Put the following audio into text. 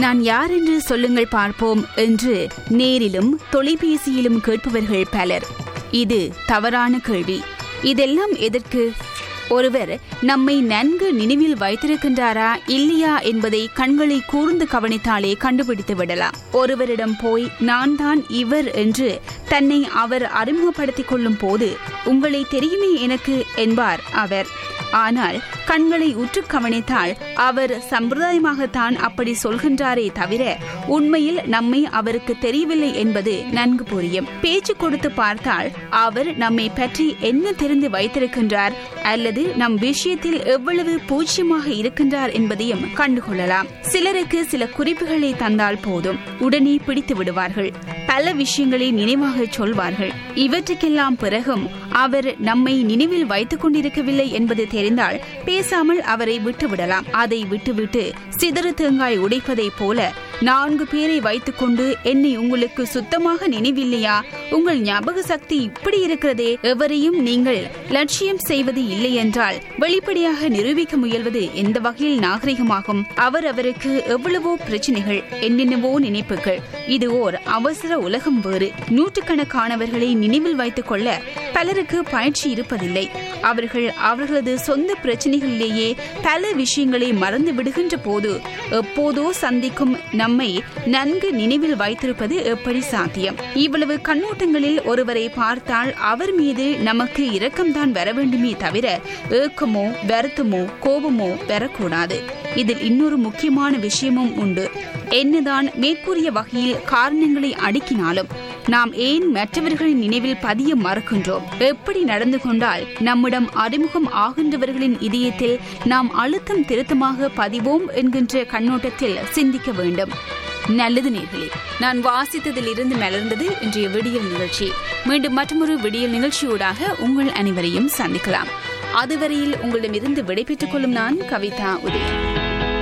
நான் யார் என்று சொல்லுங்கள் பார்ப்போம் என்று நேரிலும் தொலைபேசியிலும் கேட்பவர்கள் பலர் இது தவறான கேள்வி இதெல்லாம் எதற்கு ஒருவர் நம்மை நன்கு நினைவில் வைத்திருக்கின்றாரா இல்லையா என்பதை கண்களை கூர்ந்து கவனித்தாலே கண்டுபிடித்து விடலாம் ஒருவரிடம் போய் நான் தான் இவர் என்று தன்னை அவர் அறிமுகப்படுத்திக் கொள்ளும் போது உங்களை தெரியுமே எனக்கு என்பார் அவர் ஆனால் கண்களை உற்று கவனித்தால் அவர் சம்பிரதாயமாகத்தான் அப்படி சொல்கின்றாரே தவிர உண்மையில் நம்மை அவருக்கு தெரியவில்லை என்பது நன்கு புரியும் பேச்சு கொடுத்து பார்த்தால் அவர் நம்மை பற்றி என்ன தெரிந்து வைத்திருக்கின்றார் அல்லது நம் விஷயத்தில் எவ்வளவு பூஜ்யமாக இருக்கின்றார் என்பதையும் கண்டுகொள்ளலாம் சிலருக்கு சில குறிப்புகளை தந்தால் போதும் உடனே பிடித்து விடுவார்கள் பல விஷயங்களை நினைவாக சொல்வார்கள் இவற்றுக்கெல்லாம் பிறகும் அவர் நம்மை நினைவில் வைத்துக் கொண்டிருக்கவில்லை என்பது தெரிந்தால் பேசாமல் அவரை விட்டுவிடலாம் அதை விட்டுவிட்டு சிதறு தேங்காய் உடைப்பதைப் போல நான்கு பேரை வைத்துக்கொண்டு என்னை உங்களுக்கு சுத்தமாக நினைவில்லையா உங்கள் ஞாபக சக்தி இப்படி இருக்கிறதே எவரையும் நீங்கள் லட்சியம் செய்வது இல்லை என்றால் வெளிப்படையாக நிரூபிக்க முயல்வது எந்த வகையில் நாகரிகமாகும் அவர் அவருக்கு எவ்வளவோ பிரச்சனைகள் என்னென்னவோ நினைப்புகள் இது ஓர் அவசர உலகம் வேறு நூற்றுக்கணக்கானவர்களை நினைவில் வைத்துக் கொள்ள பலருக்கு பயிற்சி இருப்பதில்லை அவர்கள் அவர்களது சொந்த பிரச்சனைகளிலேயே பல விஷயங்களை மறந்து விடுகின்ற போது எப்போதோ சந்திக்கும் நம்மை நன்கு நினைவில் வைத்திருப்பது எப்படி சாத்தியம் இவ்வளவு கண்ணோட்டங்களில் ஒருவரை பார்த்தால் அவர் மீது நமக்கு இரக்கம்தான் வர வேண்டுமே தவிர ஏக்கமோ வருத்தமோ கோபமோ வரக்கூடாது இதில் இன்னொரு முக்கியமான விஷயமும் உண்டு என்னதான் மேற்கூறிய வகையில் காரணங்களை அடுக்கினாலும் நாம் ஏன் மற்றவர்களின் நினைவில் பதிய மறக்கின்றோம் எப்படி நடந்து கொண்டால் நம்மிடம் அறிமுகம் ஆகின்றவர்களின் இதயத்தில் நாம் அழுத்தம் திருத்தமாக பதிவோம் என்கின்ற கண்ணோட்டத்தில் சிந்திக்க வேண்டும் நல்லது நேர்களே நான் வாசித்ததில் இருந்து மலர்ந்தது இன்றைய விடியல் நிகழ்ச்சி மீண்டும் மற்றொரு விடியல் நிகழ்ச்சியூடாக உங்கள் அனைவரையும் சந்திக்கலாம் அதுவரையில் உங்களிடமிருந்து விடைபெற்றுக் கொள்ளும் நான் கவிதா உதயன்